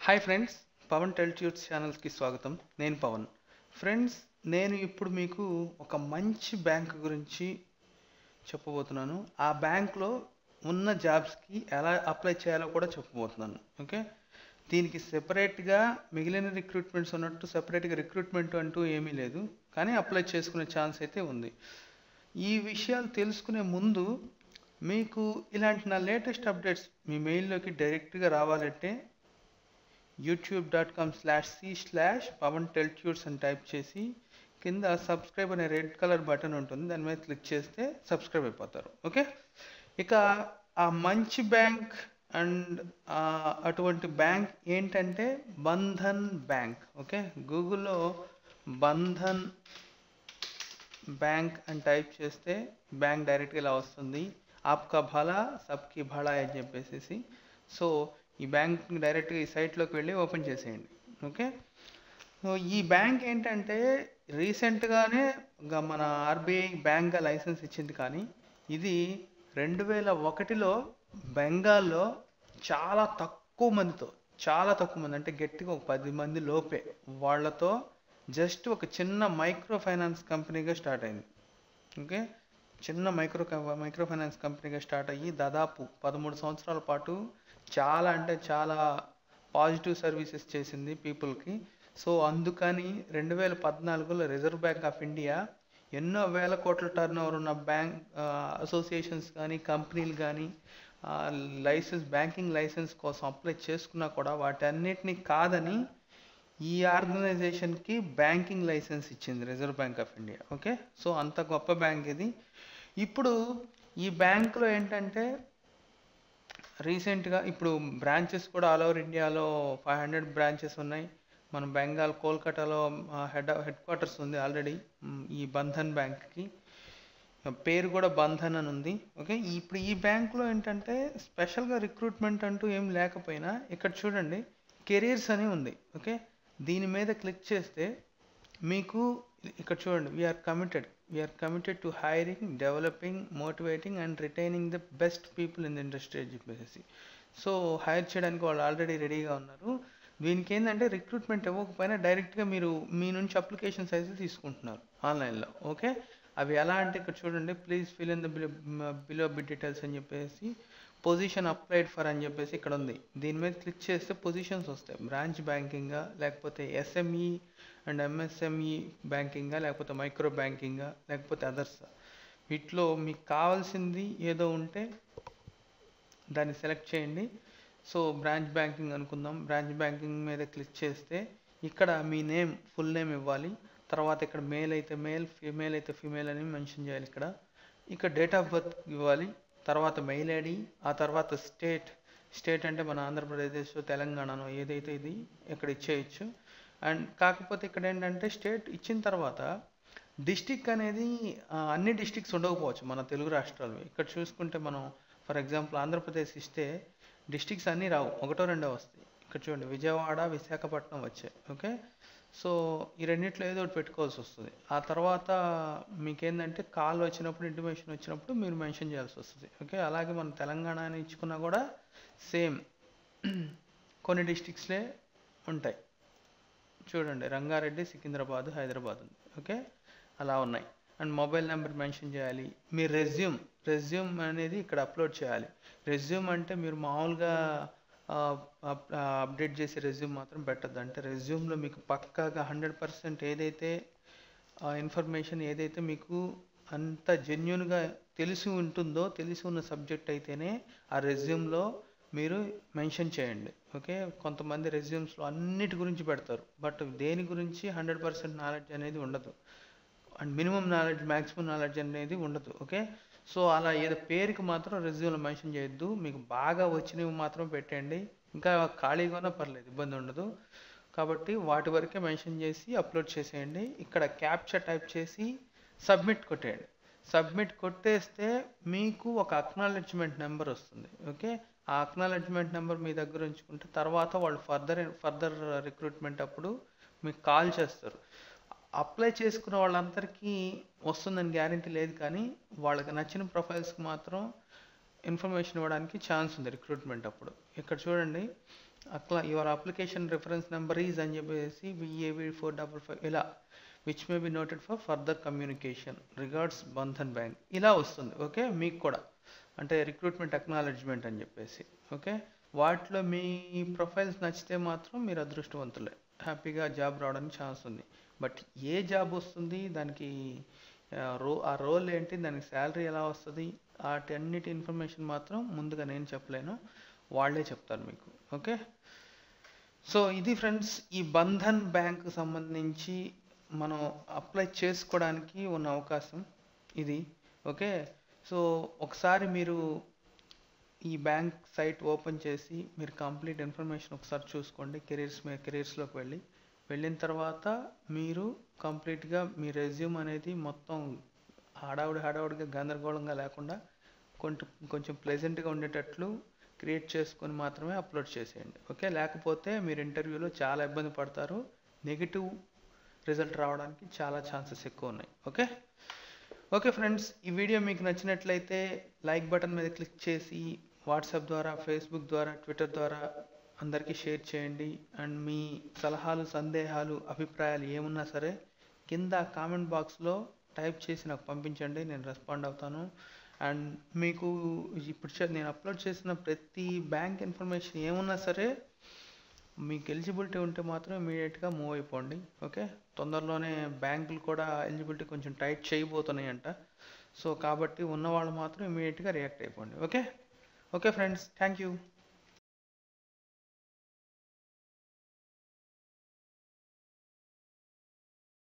hi friends Pavan టెల్ట్యూట్స్ ఛానల్స్కి స్వాగతం నేను పవన్ ఫ్రెండ్స్ నేను ఇప్పుడు మీకు ఒక మంచి బ్యాంక్ గురించి చెప్పబోతున్నాను ఆ బ్యాంక్లో ఉన్న జాబ్స్కి ఎలా అప్లై చేయాలో కూడా చెప్పబోతున్నాను ఓకే దీనికి సెపరేట్గా మిగిలిన రిక్రూట్మెంట్స్ ఉన్నట్టు సెపరేట్గా రిక్రూట్మెంట్ అంటూ ఏమీ లేదు కానీ అప్లై చేసుకునే ఛాన్స్ అయితే ఉంది ఈ విషయాలు తెలుసుకునే ముందు మీకు ఇలాంటి నా లేటెస్ట్ అప్డేట్స్ మీ మెయిల్లోకి డైరెక్ట్గా రావాలంటే YouTube dot com slash c slash Pavan టెల్ట్యూట్స్ అని టైప్ చేసి కింద సబ్స్క్రైబ్ అనే రెడ్ కలర్ బటన్ ఉంటుంది దాని మీద క్లిక్ చేస్తే సబ్స్క్రైబ్ అయిపోతారు ఓకే ఇక ఆ మంచి బ్యాంక్ అండ్ అటువంటి బ్యాంక్ ఏంటంటే బంధన్ బ్యాంక్ ఓకే గూగుల్లో బంధన్ బ్యాంక్ అని టైప్ చేస్తే బ్యాంక్ డైరెక్ట్గా ఇలా వస్తుంది ఆప్కా భలా సబ్కి భలా అని చెప్పేసి సో ఈ బ్యాంక్ డైరెక్ట్గా ఈ సైట్లోకి వెళ్ళి ఓపెన్ చేసేయండి ఓకే సో ఈ బ్యాంక్ ఏంటంటే రీసెంట్గానే గ- మన ఆర్బీఐ బ్యాంక్గా లైసెన్స్ ఇచ్చింది కానీ ఇది రెండు వేల ఒకటిలో బెంగాల్లో చాలా తక్కువ మందితో చాలా తక్కువ మంది అంటే గట్టిగా ఒక పది మంది లోపే వాళ్ళతో జస్ట్ ఒక చిన్న మైక్రో ఫైనాన్స్ కంపెనీగా స్టార్ట్ అయింది ఓకే చిన్న మైక్రో మైక్రో ఫైనాన్స్ కంపెనీగా స్టార్ట్ అయ్యి దాదాపు పదమూడు సంవత్సరాల పాటు చాలా అంటే చాలా పాజిటివ్ సర్వీసెస్ చేసింది పీపుల్కి సో అందుకని రెండు వేల పద్నాలుగులో రిజర్వ్ బ్యాంక్ ఆఫ్ ఇండియా ఎన్నో వేల కోట్ల టర్న్ ఓవర్ ఉన్న బ్యాంక్ అసోసియేషన్స్ కానీ కంపెనీలు కానీ లైసెన్స్ బ్యాంకింగ్ లైసెన్స్ కోసం అప్లై చేసుకున్నా కూడా వాటన్నిటిని కాదని ఈ ఆర్గనైజేషన్కి బ్యాంకింగ్ లైసెన్స్ ఇచ్చింది Reserve Bank of India okay so అంత గొప్ప బ్యాంక్ ఇది ఇప్పుడు ఈ బ్యాంకులో ఏంటంటే రీసెంట్గా ఇప్పుడు బ్రాంచెస్ కూడా ఆల్ ఓవర్ ఇండియాలో ఫైవ్ హండ్రెడ్ బ్రాంచెస్ ఉన్నాయి మన బెంగాల్ కోల్కతాలో హెడ్ హెడ్ క్వార్టర్స్ ఉంది ఆల్రెడీ ఈ బంధన్ బ్యాంక్కి పేరు కూడా బంధన్ అని ఉంది ఓకే ఇప్పుడు ఈ బ్యాంకులో ఏంటంటే స్పెషల్గా రిక్రూట్మెంట్ అంటూ ఏం లేకపోయినా ఇక్కడ చూడండి కెరీర్స్ అని ఉంది ఓకే దీని మీద క్లిక్ చేస్తే మీకు ఇక్కడ చూడండి we're committed we're committed to hiring developing motivating and retaining the best people in the industry అని చెప్పేసి సో హైర్ చేయడానికి వాళ్ళు ఆల్రెడీ రెడీగా ఉన్నారు దీనికి ఏంటంటే రిక్రూట్మెంట్ ఇవ్వకపోయినా డైరెక్ట్గా మీరు మీ నుంచి అప్లికేషన్స్ అయితే తీసుకుంటున్నారు ఆన్లైన్లో ఓకే అవి ఎలా అంటే ఇక్కడ చూడండి please fill in the below bit details అని చెప్పేసి పొజిషన్ అప్లైడ్ ఫర్ అని చెప్పేసి ఇక్కడ ఉంది దీని మీద క్లిక్ చేస్తే పొజిషన్స్ వస్తాయి బ్రాంచ్ బ్యాంకింగా లేకపోతే ఎస్ఎంఈ అండ్ ఎంఎస్ఎంఈ బ్యాంకింగా లేకపోతే మైక్రో బ్యాంకింగా లేకపోతే అదర్స్ వీటిలో మీకు కావాల్సింది ఏదో ఉంటే దాన్ని సెలెక్ట్ చేయండి సో బ్రాంచ్ బ్యాంకింగ్ అనుకుందాం బ్రాంచ్ బ్యాంకింగ్ మీద క్లిక్ చేస్తే ఇక్కడ మీ నేమ్ ఫుల్ నేమ్ ఇవ్వాలి తర్వాత ఇక్కడ మేల్ అయితే మేల్ ఫీమేల్ అయితే ఫీమేల్ అని మెన్షన్ చేయాలి ఇక్కడ ఇక్కడ డేట్ ఆఫ్ బర్త్ ఇవ్వాలి తర్వాత మెయిల్ ఐడి ఆ తర్వాత స్టేట్ స్టేట్ అంటే మన ఆంధ్రప్రదేశ్ తెలంగాణలో ఏదైతే ఇది ఇక్కడ ఇచ్చేయచ్చు అండ్ కాకపోతే ఇక్కడ ఏంటంటే స్టేట్ ఇచ్చిన తర్వాత డిస్టిక్ అనేది ఆ, అన్ని డిస్టిక్స్ ఉండకపోవచ్చు మన తెలుగు రాష్ట్రాలు ఇక్కడ చూసుకుంటే మనం ఫర్ ఎగ్జాంపుల్ ఆంధ్రప్రదేశ్ ఇస్తే డిస్టిక్స్ అన్నీ రావు ఒకటో రెండో వస్తాయి ఇక్కడ చూడండి విజయవాడ విశాఖపట్నం వచ్చాయి ఓకే సో ఈ రెండిట్లో ఏదో ఒకటి పెట్టుకోవాల్సి వస్తుంది ఆ తర్వాత మీకేంటంటే కాల్ వచ్చినప్పుడు ఇంటిమేషన్ వచ్చినప్పుడు మీరు మెన్షన్ చేయాల్సి వస్తుంది ఓకే అలాగే మన తెలంగాణ అని ఇచ్చుకున్నా కూడా సేమ్ కొన్ని డిస్టిక్స్లే ఉంటాయి చూడండి రంగారెడ్డి సికింద్రాబాద్ హైదరాబాద్ ఉంది ఓకే అలా ఉన్నాయి అండ్ మొబైల్ నెంబర్ మెన్షన్ చేయాలి మీ రెజ్యూమ్ రెజ్యూమ్ అనేది ఇక్కడ అప్లోడ్ చేయాలి రెజ్యూమ్ అంటే మీరు మామూలుగా అప్డేట్ చేసే రెజ్యూమ్ మాత్రం పెట్టద్దు అంటే రెజ్యూమ్లో మీకు పక్కాగా హండ్రెడ్ పర్సెంట్ ఏదైతే ఇన్ఫర్మేషన్ ఏదైతే మీకు అంత జెన్యున్గా తెలిసి ఉంటుందో తెలిసి ఉన్న సబ్జెక్ట్ అయితేనే ఆ రెజ్యూమ్లో మీరు మెన్షన్ చేయండి ఓకే కొంతమంది రెజ్యూమ్స్లో అన్నిటి గురించి పెడతారు బట్ దేని గురించి హండ్రెడ్ పర్సెంట్ నాలెడ్జ్ అనేది ఉండదు and minimum knowledge maximum knowledge అనేది ఉండదు ఓకే సో అలా ఏదో పేరుకి మాత్రం రెజ్యూమ్లో మెన్షన్ చేయొద్దు మీకు బాగా వచ్చినవి మాత్రం పెట్టండి ఇంకా ఖాళీగా ఉన్నా పర్లేదు ఇబ్బంది ఉండదు కాబట్టి వాటి వరకే మెన్షన్ చేసి అప్లోడ్ చేసేయండి ఇక్కడ క్యాప్చర్ టైప్ చేసి సబ్మిట్ కొట్టేయండి సబ్మిట్ కొట్టేస్తే మీకు ఒక అక్నాలెడ్జ్మెంట్ నెంబర్ వస్తుంది ఓకే ఆ అక్నాలెడ్జ్మెంట్ నెంబర్ మీ దగ్గర ఉంచుకుంటే తర్వాత వాళ్ళు ఫర్దర్ ఫర్దర్ రిక్రూట్మెంట్ అప్పుడు మీకు కాల్ చేస్తారు అప్లై చేసుకున్న వాళ్ళందరికీ వస్తుందని గ్యారంటీ లేదు కానీ వాళ్ళకి నచ్చిన ప్రొఫైల్స్కి మాత్రం ఇన్ఫర్మేషన్ ఇవ్వడానికి ఛాన్స్ ఉంది రిక్రూట్మెంట్ అప్పుడు ఇక్కడ చూడండి అట్లా your application reference number is అని చెప్పేసి విఏవి ఫోర్ డబల్ ఫైవ్ ఇలా which may be noted for further communication regards Bandhan bank ఇలా వస్తుంది ఓకే మీకు కూడా అంటే రిక్రూట్మెంట్ అక్నాలెడ్జ్మెంట్ అని చెప్పేసి ఓకే వాటిలో మీ ప్రొఫైల్స్ నచ్చితే మాత్రం మీరు అదృష్టవంతులే హ్యాపీగా జాబ్ రావడానికి ఛాన్స్ ఉంది బట్ ఏ జాబ్ వస్తుంది దానికి ఆ, రో ఆ రోల్ ఏంటి దానికి శాలరీ ఎలా వస్తుంది వాటి అన్నిటి ఇన్ఫర్మేషన్ మాత్రం ముందుగా నేను చెప్పలేను వాళ్ళే చెప్తారు మీకు ఓకే సో ఇది ఫ్రెండ్స్ ఈ బంధన్ బ్యాంక్ సంబంధించి మనం అప్లై చేసుకోవడానికి ఉన్న అవకాశం ఇది ఓకే సో ఒకసారి మీరు ఈ బ్యాంక్ సైట్ ఓపెన్ చేసి మీరు కంప్లీట్ ఇన్ఫర్మేషన్ ఒకసారి చూసుకోండి కెరీర్స్ మీ కెరీర్స్లోకి వెళ్ళి వెళ్ళిన తర్వాత మీరు కంప్లీట్గా మీ రెజ్యూమ్ అనేది మొత్తం హడావుడి హడావుడిగా గందరగోళంగా లేకుండా కొంచెం కొంచెం ప్లెజెంట్గా ఉండేటట్లు క్రియేట్ చేసుకొని మాత్రమే అప్లోడ్ చేసేయండి ఓకే లేకపోతే మీరు ఇంటర్వ్యూలో చాలా ఇబ్బంది పడతారు నెగిటివ్ రిజల్ట్ రావడానికి చాలా ఛాన్సెస్ ఎక్కువ ఉన్నాయి ఓకే ఓకే ఫ్రెండ్స్ ఈ వీడియో మీకు నచ్చినట్లయితే లైక్ బటన్ మీద క్లిక్ చేసి వాట్సాప్ ద్వారా ఫేస్బుక్ ద్వారా ట్విట్టర్ ద్వారా అందరికీ షేర్ చేయండి అండ్ మీ సలహాలు సందేహాలు అభిప్రాయాలు ఏమున్నా సరే కింద కామెంట్ బాక్స్లో టైప్ చేసి నాకు పంపించండి నేను రెస్పాండ్ అవుతాను అండ్ మీకు ఇప్పుడు చే- నేను అప్లోడ్ చేసిన ప్రతి బ్యాంక్ ఇన్ఫర్మేషన్ ఏమున్నా సరే మీకు ఎలిజిబిలిటీ ఉంటే మాత్రం ఇమీడియట్గా మూవ్ అయిపోండి ఓకే తొందరలోనే బ్యాంకులు కూడా ఎలిజిబిలిటీ కొంచెం టైట్ చేయబోతున్నాయి అంట సో కాబట్టి ఉన్నవాళ్ళు మాత్రం ఇమీడియట్గా రియాక్ట్ అయిపోండి okay okay friends thank you